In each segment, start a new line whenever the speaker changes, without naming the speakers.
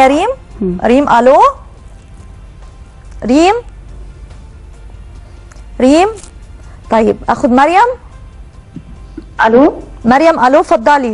يا ريم ريم الو ريم ريم طيب اخد مريم
الو
مريم الو اتفضلي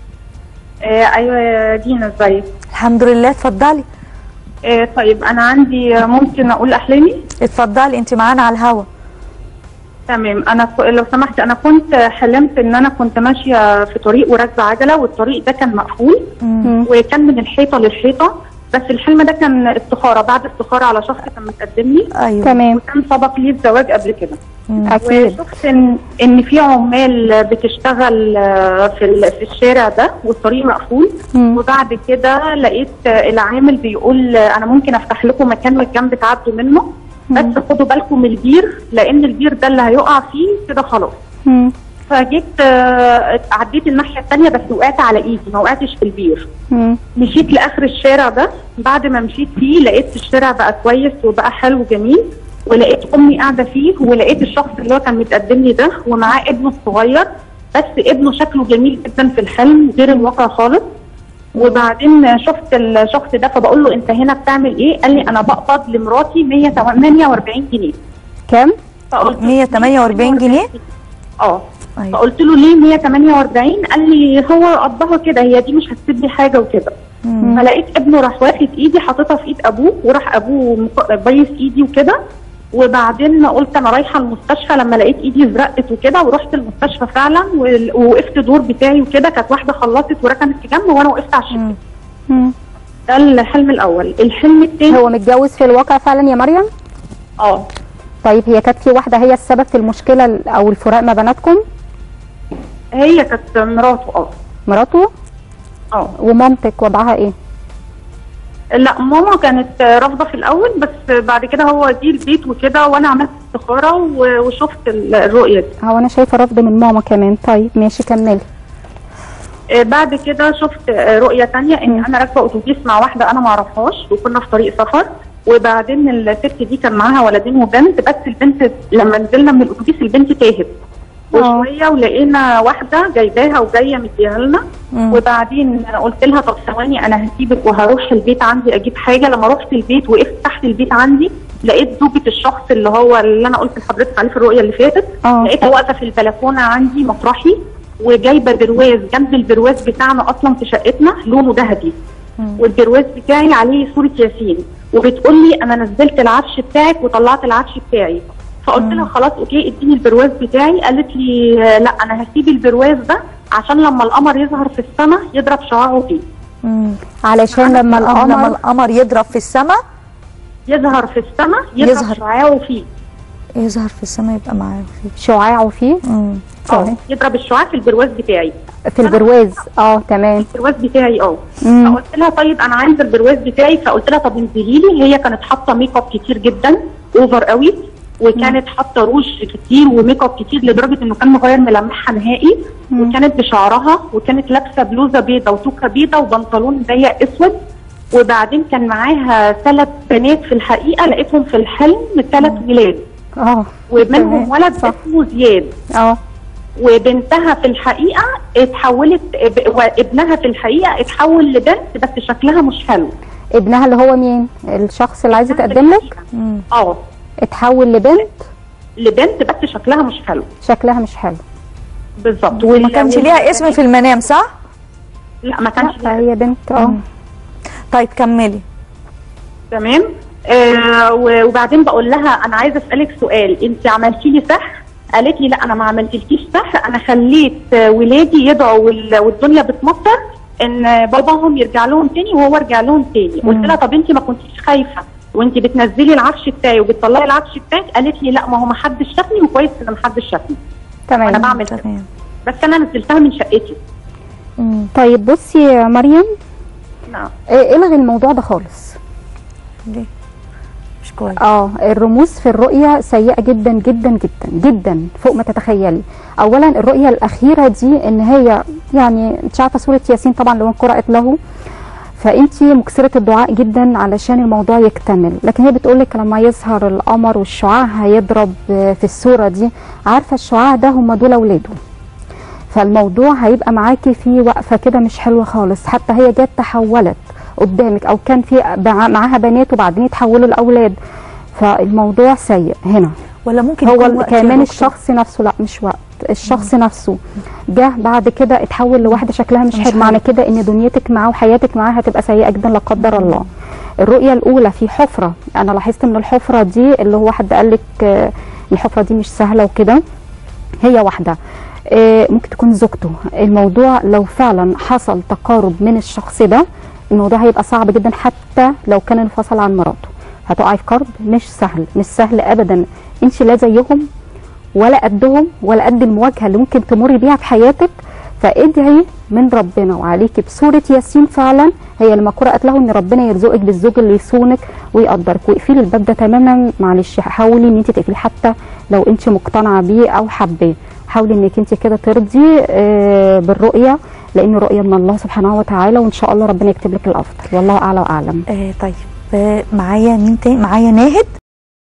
آه ايوه يا دينا ازيك
الحمد لله اتفضلي
آه طيب انا عندي ممكن اقول احلامي
اتفضلي انت معانا على الهوا
تمام انا ك- لو سمحت انا كنت حلمت ان انا كنت ماشيه في طريق وراكبه عجله والطريق ده كان مقفول وكان من الحيطه للحيطه بس الحلم ده كان استخاره بعد استخاره على شخص كان متقدم لي
ايوه
تمام
وكان سبق لي الزواج قبل كده
اكيد
وشفت ان ان في عمال بتشتغل آه، في ال- في الشارع ده والطريق مقفول
مم.
وبعد كده لقيت آه، العامل بيقول آه، انا ممكن افتح لكم مكان من الجنب تعدوا منه بس خدوا بالكم من البير لان البير ده اللي هيقع فيه كده خلاص
مم.
فجيت آه، عديت الناحيه الثانيه بس وقعت على ايدي ما وقعتش في البير
مم.
مشيت لاخر الشارع ده بعد ما مشيت فيه لقيت الشارع بقى كويس وبقى حلو وجميل ولقيت امي قاعده فيه ولقيت الشخص اللي هو كان متقدم لي ده ومعاه ابنه الصغير بس ابنه شكله جميل جدا في الحلم غير الواقع خالص وبعدين شفت الشخص ده فبقول له انت هنا بتعمل ايه؟ قال لي انا بقبض لمراتي 148 جنيه
كام
فقلت له
148 جنيه
اه
ايوه
فقلت له ليه 148 قال لي هو قضاها كده هي دي مش هتسيب لي حاجه وكده فلقيت ابنه راح واخد ايدي حاططها في ايد ابوه وراح ابوه مق- بيس ايدي وكده وبعدين قلت انا رايحه المستشفى لما لقيت ايدي زرقت وكده ورحت المستشفى فعلا وال- ووقفت دور بتاعي وكده كانت واحده خلصت وركنت في جنب وانا وقفت على الشباك
مم.
ده الحلم الاول الحلم الثاني
هو متجوز في الواقع فعلا يا مريم
اه
طيب هي كانت في واحده هي السبب في المشكله ال- او الفراق ما بيناتكم
هي كانت مراته اه
مراته
اه
ومامتك وضعها ايه
لا ماما كانت رافضه في الاول بس بعد كده هو جه البيت وكده وانا عملت استخاره و- وشفت ال- الرؤيه دي
هو انا شايفه رفض من ماما كمان طيب ماشي كملي
آه، بعد كده شفت آه، رؤيه تانية ان انا راكبه اتوبيس مع واحده انا ما اعرفهاش وكنا في طريق سفر وبعدين الست دي كان معاها ولدين وبنت بس البنت لما نزلنا من الاتوبيس البنت تاهت وشويه ولقينا واحده جايباها وجايه مديها لنا وبعدين قلت لها طب ثواني انا هسيبك وهروح البيت عندي اجيب حاجه لما رحت البيت وقفت تحت البيت عندي لقيت زوجة الشخص اللي هو اللي انا قلت لحضرتك عليه في الرؤيه اللي فاتت
اه.
لقيتها واقفه في البلكونه عندي مطرحي وجايبه برواز جنب البرواز بتاعنا اصلا في شقتنا لونه ذهبي والبرواز بتاعي عليه صوره ياسين وبتقول لي انا نزلت العفش بتاعك وطلعت العفش بتاعي فقلت لها خلاص اوكي اديني البرواز بتاعي قالت لي آه، لا انا هسيب البرواز ده عشان لما القمر يظهر في السماء يضرب شعاعه فيه
علشان لما
لما
القمر
القمر يضرب في السماء
يظهر في السماء يضرب
يظهر.
شعاعه فيه
يظهر في السماء يبقى معاه
شعاعه فيه
مم.
اه يضرب الشعاع في البرواز بتاعي
في البرواز اه تمام
البرواز بتاعي اه
مم.
فقلت لها طيب انا عايزه البرواز بتاعي فقلت لها طب انزلي لي هي كانت حاطه ميك اب كتير جدا اوفر قوي وكانت حاطه روج كتير وميك اب كتير لدرجه انه كان مغير ملامحها نهائي وكانت بشعرها وكانت لابسه بلوزه بيضه وتوكه بيضه وبنطلون ضيق اسود وبعدين كان معاها ثلاث بنات في الحقيقه لقيتهم في الحلم ثلاث ولاد
اه
ومنهم
تمام.
ولد
صح.
اسمه زياد
اه
وبنتها في الحقيقه اتحولت ب- وابنها في الحقيقه اتحول لبنت بس شكلها مش حلو
ابنها اللي هو مين الشخص اللي عايز يتقدم لك
اه
اتحول لبنت
لبنت بس شكلها مش حلو
شكلها مش حلو
بالظبط
وما كانش ليها اسم في المنام صح؟
لا ما كانش
لا
ليها
هي بنت اه
طيب كملي
تمام آه و- وبعدين بقول لها انا عايزه اسالك سؤال انت عملتي لي سحر قالت لي لا انا ما عملتلكيش سحر انا خليت آه، ولادي يدعوا وال- والدنيا بتمطر ان باباهم يرجع لهم تاني وهو يرجع لهم تاني قلت لها طب انت ما كنتيش خايفه وانت بتنزلي العفش بتاعي وبتطلعي العفش بتاعك قالت لي لا ما هو ما حدش شافني وكويس ان ما حدش شافني انا
تمام
بعمل كده
تمام
بس انا نزلتها من شقتي
مم.
طيب بصي يا مريم
نعم
إيه، الغي الموضوع ده خالص
ليه؟ مش كويس
اه الرموز في الرؤية سيئة جدا جدا جدا جدا فوق ما تتخيلي اولا الرؤية الاخيرة دي ان هي يعني انت عارفة سورة ياسين طبعا لو قرأت له فانت مكسرة الدعاء جدا علشان الموضوع يكتمل لكن هي بتقولك لما يظهر القمر والشعاع هيضرب في الصورة دي عارفة الشعاع ده هم دول اولاده فالموضوع هيبقى معاكي في وقفة كده مش حلوة خالص حتى هي جت تحولت قدامك او كان في مع- معاها بنات وبعدين يتحولوا لاولاد فالموضوع سيء هنا
ولا ممكن
هو
يكون
ال-
وقت يا
كمان
دكتور؟
الشخص نفسه لا مش وقت الشخص نفسه جه بعد كده اتحول لواحده شكلها مش
مش
حلو معنى كده ان دنيتك معاه وحياتك معاه هتبقى سيئه جدا لا قدر الله الرؤيه الاولى في حفره انا لاحظت من الحفره دي اللي هو حد قال لك آه، الحفره دي مش سهله وكده هي واحده آه، ممكن تكون زوجته الموضوع لو فعلا حصل تقارب من الشخص ده الموضوع هيبقى صعب جدا حتى لو كان انفصل عن مراته هتقعي في كرب مش سهل مش سهل ابدا انت لا زيهم ولا قدهم ولا قد المواجهه اللي ممكن تمر بيها في حياتك فادعي من ربنا وعليكي بسوره ياسين فعلا هي لما قرات له ان ربنا يرزقك بالزوج اللي يصونك ويقدرك واقفلي الباب ده تماما معلش حاولي ان انت تقفليه حتى لو انت مقتنعه بيه او حباه حاولي انك انت كده ترضي آه، بالرؤيه لان الرؤيه من الله سبحانه وتعالى وان شاء الله ربنا يكتب لك الافضل والله اعلى واعلم
آه طيب آه معايا مين تاني معايا ناهد